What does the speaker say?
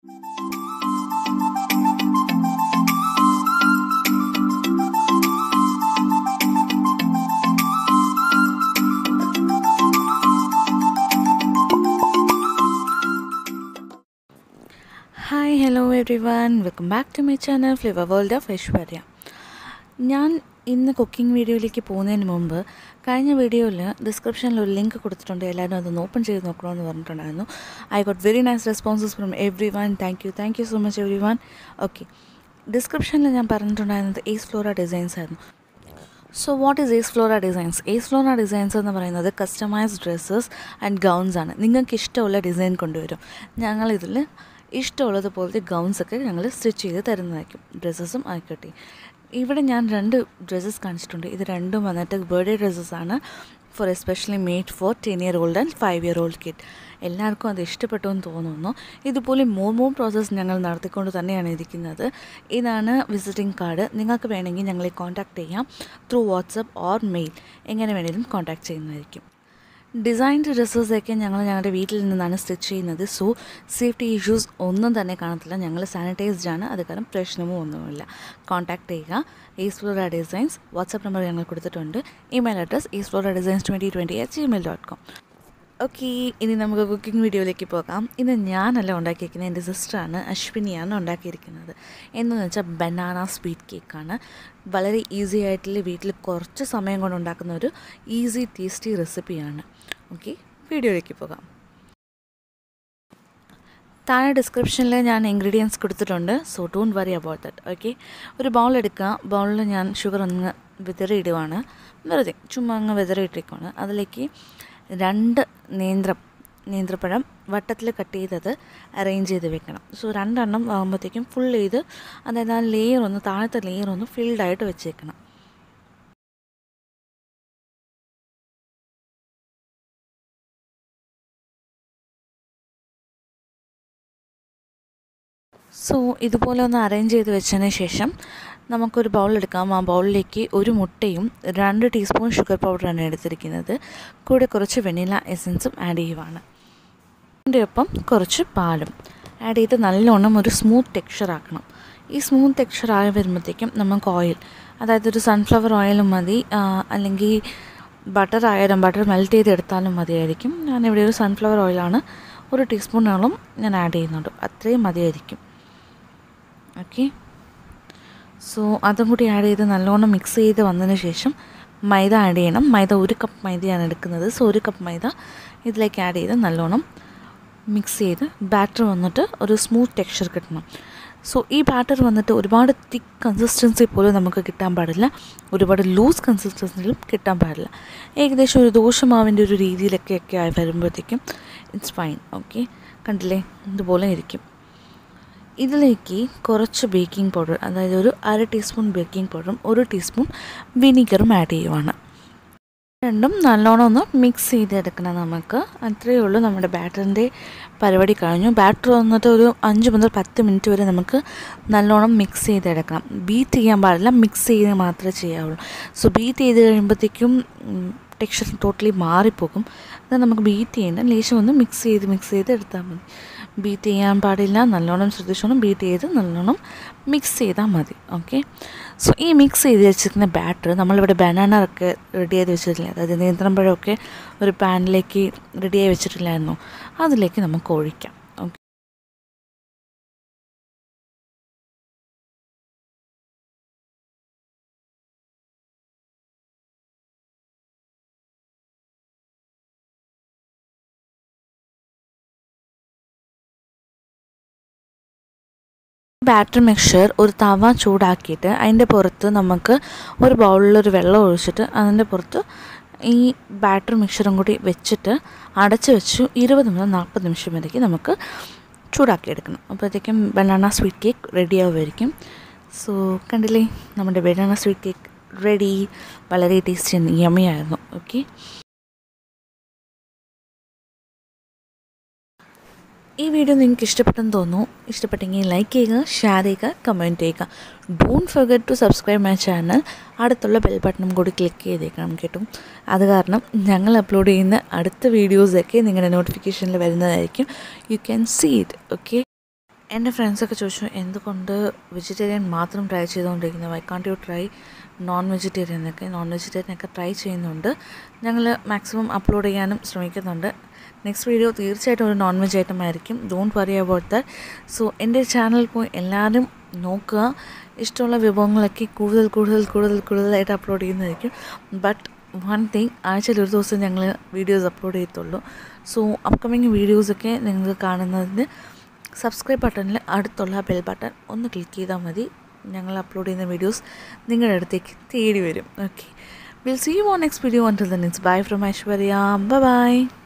hi hello everyone welcome back to my channel flavour world of Aishwarya ഞാൻ ഇന്ന് cooking വീഡിയോയിലേക്ക് പോകുന്നതിന് മുമ്പ് കഴിഞ്ഞ വീഡിയോയിൽ ഡിസ്ക്രിപ്ഷനിൽ ഒരു ലിങ്ക് കൊടുത്തിട്ടുണ്ട് എല്ലാവരും അതൊന്ന് ഓപ്പൺ ചെയ്ത് നോക്കണമെന്ന് പറഞ്ഞിട്ടുണ്ടായിരുന്നു I got very nice responses from everyone thank you thank you so much everyone okay ഡിസ്ക്രിപ്ഷനിൽ ഞാൻ പറഞ്ഞിട്ടുണ്ടായിരുന്നത് ഏസ് ഫ്ലോറ ഡിസൈൻസ് ആയിരുന്നു so what is Ace Flora Designs Ace Flora Designs എന്ന് പറയുന്നത് കസ്റ്റമൈസ്ഡ് ഡ്രസ്സസ് ആൻഡ് ഗൗൺസ് ആണ് നിങ്ങൾക്ക് ഇഷ്ടമുള്ള design കൊണ്ടുവരും ഞങ്ങളിതിൽ ഇഷ്ടമുള്ളതുപോലത്തെ ഗൗൺസൊക്കെ ഞങ്ങൾ സ്റ്റിച്ച് ചെയ്ത് തരുന്നതായിരിക്കും ഡ്രസ്സസും ആയിക്കോട്ടെ ഇവിടെ ഞാൻ രണ്ട് ഡ്രസ്സസ് കാണിച്ചിട്ടുണ്ട് ഇത് രണ്ടും വന്നിട്ട് ബർത്ത്ഡേ ഡ്രസ്സസ് ആണ് for especially made for ten year old and five year old kid എല്ലാവർക്കും അത് ഇഷ്ടപ്പെട്ടു എന്ന് തോന്നുന്നു ഇതുപോലെ മോർ മോർ പ്രോസസ്സ് ഞങ്ങൾ നടത്തിക്കൊണ്ട് തന്നെയാണ് ഇരിക്കുന്നത് ഇതാണ് വിസിറ്റിംഗ് കാർഡ് നിങ്ങൾക്ക് വേണമെങ്കിൽ ഞങ്ങളെ കോൺടാക്റ്റ് ചെയ്യാം ത്രൂ വാട്സപ്പ് ഓർ മെയിൽ എങ്ങനെ വേണമെങ്കിലും കോൺടാക്റ്റ് ചെയ്യുന്നതായിരിക്കും ഡിസൈൻഡ് ഡ്രസ്സസൊക്കെ ഞങ്ങൾ ഞങ്ങളുടെ വീട്ടിൽ നിന്നാണ് സ്റ്റിച്ച് ചെയ്യുന്നത് സോ സേഫ്റ്റി ഇഷ്യൂസ് ഒന്നും തന്നെ കാണത്തില്ല ഞങ്ങൾ സാനിറ്റൈസ്ഡ് ആണ് അത് കാരണം പ്രശ്നമോ ഒന്നുമില്ല കോൺടാക്ട് ചെയ്യുക ഈസ്ഫ്ലോറ ഡിസൈൻസ് വാട്സപ്പ് നമ്പർ ഞങ്ങൾ കൊടുത്തിട്ടുണ്ട് email address Ace Flora Designs twenty twenty at Gmail dot com okay ഇനി നമുക്ക് കുക്കിംഗ് വീഡിയോയിലേക്ക് പോകാം ഇന്ന് ഞാനല്ല ഉണ്ടാക്കിയിരിക്കുന്നത് എൻ്റെ സിസ്റ്ററാണ് അശ്വിനിയാണ് ഉണ്ടാക്കിയിരിക്കുന്നത് എന്നു വെച്ചാൽ ബനാന സ്വീറ്റ് കേക്കാണ് വളരെ ഈസി ആയിട്ടുള്ള വീട്ടിൽ കുറച്ച് സമയം കൊണ്ട് ഉണ്ടാക്കുന്ന ഒരു ഈസി ടേസ്റ്റി റെസിപ്പിയാണ് ഓക്കെ വീഡിയോയിലേക്ക് പോകാം താഴെ ഡിസ്ക്രിപ്ഷനിൽ ഞാൻ ഇൻഗ്രീഡിയൻസ് കൊടുത്തിട്ടുണ്ട് so don't worry about that okay ഒരു ബൗൾ എടുക്കുക ബൗളിൽ ഞാൻ ഷുഗർ ഒന്ന് വിതറിയിടുവാണ് വെറുതെ ചുമ്മാ അങ്ങ് വിതറിയിട്ടേക്കാണ് അതിലേക്ക് രണ്ട് നേന്ത്രം നേന്ത്രപ്പഴം വട്ടത്തിൽ കട്ട് ചെയ്തത് അറേഞ്ച് ചെയ്ത് വെക്കണം സോ രണ്ടെണ്ണം ആകുമ്പോഴത്തേക്കും ഫുൾ ചെയ്ത് അതായത് ആ ലെയർ ഒന്ന് താഴത്തെ ലെയർ ഒന്ന് ഫിൽഡായിട്ട് വെച്ചേക്കണം സോ ഇതുപോലെ ഒന്ന് അറേഞ്ച് ചെയ്ത് വെച്ചതിന് ശേഷം നമുക്കൊരു ബൗൾ എടുക്കാം ആ ബൗളിലേക്ക് ഒരു മുട്ടയും രണ്ട് ടീസ്പൂൺ ഷുഗർ പൗഡറാണ് എടുത്തിരിക്കുന്നത് കൂടെ കുറച്ച് വെനില എസൻസും ആഡ് ചെയ്യുവാണ് അതിൻ്റെ ഒപ്പം കുറച്ച് പാലും ആഡ് ചെയ്ത് നല്ലോണം ഒരു സ്മൂത്ത് ടെക്സ്ചർ ആക്കണം ഈ സ്മൂത്ത് ടെക്സ്ചർ ആയി വരുമ്പോഴത്തേക്കും നമുക്ക് ഓയിൽ അതായത് ഒരു സൺഫ്ലവർ ഓയിലും മതി അല്ലെങ്കിൽ ബട്ടർ ആയാലും ബട്ടർ മെൽറ്റ് ചെയ്തെടുത്താലും മതിയായിരിക്കും ഞാനിവിടെ ഒരു സൺഫ്ലവർ ഓയിലാണ് ഒരു ടീസ്പൂണോളം ഞാൻ ആഡ് ചെയ്യുന്നുണ്ട് അത്രയും മതിയായിരിക്കും ഓക്കെ സോ അതും കൂടി ആഡ് ചെയ്ത് നല്ലോണം മിക്സ് ചെയ്ത് വന്നതിന് ശേഷം മൈദ ആഡ് ചെയ്യണം മൈദ ഒരു കപ്പ് മൈദയാണ് എടുക്കുന്നത് സോ ഒരു കപ്പ് മൈദ ഇതിലേക്ക് ആഡ് ചെയ്ത് നല്ലോണം മിക്സ് ചെയ്ത് ബാറ്റർ വന്നിട്ട് ഒരു സ്മൂത്ത് ടെക്സ്ചർ കിട്ടണം സോ ഈ ബാറ്റർ വന്നിട്ട് ഒരുപാട് തിക്ക് കൺസിസ്റ്റൻസി പോലും നമുക്ക് കിട്ടാൻ പാടില്ല ഒരുപാട് ലൂസ് കൺസിസ്റ്റൻസിയിലും കിട്ടാൻ പാടില്ല ഏകദേശം ഒരു ദോശമാവിൻ്റെ ഒരു രീതിയിലൊക്കെ ഒക്കെ ആയി വരുമ്പോഴത്തേക്കും ഇറ്റ്സ് ഫൈൻ ഓക്കെ കണ്ടില്ലേ ഇതുപോലെ ഇരിക്കും ഇതിലേക്ക് കുറച്ച് ബേക്കിംഗ് പൗഡർ അതായത് ഒരു അര ടീസ്പൂൺ ബേക്കിംഗ് പൗഡറും ഒരു ടീസ്പൂൺ വിനീഗറും ആഡ് ചെയ്യുവാണ് രണ്ടും നല്ലോണം ഒന്ന് മിക്സ് ചെയ്തെടുക്കണം നമുക്ക് അത്രയേ ഉള്ളൂ നമ്മുടെ ബാറ്ററിൻ്റെ പരിപാടി കഴിഞ്ഞു ബാറ്റർ വന്നിട്ട് ഒരു അഞ്ച് മുതൽ പത്ത് മിനിറ്റ് വരെ നമുക്ക് നല്ലോണം മിക്സ് ചെയ്തെടുക്കണം ബീറ്റ് ചെയ്യാൻ പാടില്ല മിക്സ് ചെയ്ത് മാത്രമേ ചെയ്യാവുള്ളൂ സോ ബീറ്റ് ചെയ്ത് കഴിയുമ്പോഴത്തേക്കും ടെക്സ്ചർ ടോട്ടലി മാറിപ്പോകും അത് നമുക്ക് ബീറ്റ് ചെയ്യേണ്ട ലേശം ഒന്ന് മിക്സ് ചെയ്ത് മിക്സ് ചെയ്ത് എടുത്താൽ മതി ബീറ്റ് ചെയ്യാൻ പാടില്ല നല്ലോണം ശ്രദ്ധിച്ചോണം ബീറ്റ് ചെയ്ത് നല്ലോണം മിക്സ് ചെയ്താൽ മതി ഓക്കെ സോ ഈ മിക്സ് ചെയ്ത് വെച്ചിരിക്കുന്ന ബാറ്റർ നമ്മളിവിടെ ബനാന ഒക്കെ റെഡി ചെയ്ത് വെച്ചിട്ടില്ല അതായത് നേന്ത്രപ്പഴമൊക്കെ ഒരു പാനിലേക്ക് റെഡിയായി വെച്ചിട്ടില്ലായിരുന്നു അതിലേക്ക് നമുക്ക് ഒഴിക്കാം ഓക്കെ ബാറ്റർ മിക്സ്ചർ ഒരു തവ ചൂടാക്കിയിട്ട് അതിൻ്റെ പുറത്ത് നമുക്ക് ഒരു ബൗളിലൊരു വെള്ളം ഒഴിച്ചിട്ട് അതിൻ്റെ പുറത്ത് ഈ ബാറ്റർ മിക്സ്ചറും കൂടി വെച്ചിട്ട് അടച്ച് വെച്ച് ഇരുപത് മുതൽ നാൽപ്പത് നിമിഷം വരേക്ക് നമുക്ക് ചൂടാക്കിയെടുക്കണം അപ്പോഴത്തേക്കും ബനാന സ്വീറ്റ് കേക്ക് റെഡി ആവുമായിരിക്കും സോ കണ്ടില്ലേ നമ്മുടെ ബനാന സ്വീറ്റ് കേക്ക് റെഡി വളരെ ടേസ്റ്റി യമ്മിയായിരുന്നു ഓക്കെ ഈ വീഡിയോ നിങ്ങൾക്ക് ഇഷ്ടപ്പെട്ടെന്ന് തോന്നുന്നു ഇഷ്ടപ്പെട്ടെങ്കിൽ ലൈക്ക് ചെയ്യുക ഷെയർ ചെയ്യുക കമൻറ്റ് ചെയ്യുക don't forget to subscribe my channel അടുത്തുള്ള ബെൽ ബട്ടണും കൂടി ക്ലിക്ക് ചെയ്തേക്കണം കേട്ടോ അത് കാരണം ഞങ്ങൾ അപ്ലോഡ് ചെയ്യുന്ന അടുത്ത വീഡിയോസൊക്കെ നിങ്ങളുടെ നോട്ടിഫിക്കേഷനിൽ വരുന്നതായിരിക്കും you can see it okay എൻ്റെ ഫ്രണ്ട്സൊക്കെ ചോദിച്ചു എന്തുകൊണ്ട് വെജിറ്റേറിയൻ മാത്രം ട്രൈ ചെയ്തുകൊണ്ടിരിക്കുന്നത് why can't you try non വെജിറ്റേറിയനൊക്കെ നോൺ വെജിറ്റേറിയനൊക്കെ ട്രൈ ചെയ്യുന്നുണ്ട് ഞങ്ങൾ മാക്സിമം അപ്ലോഡ് ചെയ്യാനും ശ്രമിക്കുന്നുണ്ട് നെക്സ്റ്റ് വീഡിയോ തീർച്ചയായിട്ടും ഒരു നോൺ വെജ് ഐറ്റം ആയിരിക്കും don't worry about that so എൻ്റെ ചാനൽ പോയി എല്ലാവരും നോക്കുക ഇഷ്ടമുള്ള വിഭവങ്ങളൊക്കെ കൂടുതൽ കൂടുതൽ കൂടുതൽ കൂടുതലായിട്ട് അപ്ലോഡ് ചെയ്യുന്നതായിരിക്കും ബട്ട് വൺ തിങ് ആഴ്ചയിൽ ഒരു ദിവസം ഞങ്ങൾ വീഡിയോസ് അപ്ലോഡ് ചെയ്യത്തുള്ളൂ സോ അപ്കമിങ് വീഡിയോസൊക്കെ നിങ്ങൾക്ക് കാണുന്നതിന് സബ്സ്ക്രൈബ് ബട്ടണിൽ അടുത്തുള്ള ബെൽ ബട്ടൺ ഒന്ന് ക്ലിക്ക് ചെയ്താൽ മതി ഞങ്ങൾ അപ്ലോഡ് ചെയ്യുന്ന വീഡിയോസ് നിങ്ങളുടെ അടുത്തേക്ക് തേടി വരും okay will see you on next video on to the next bye from Aishwarya by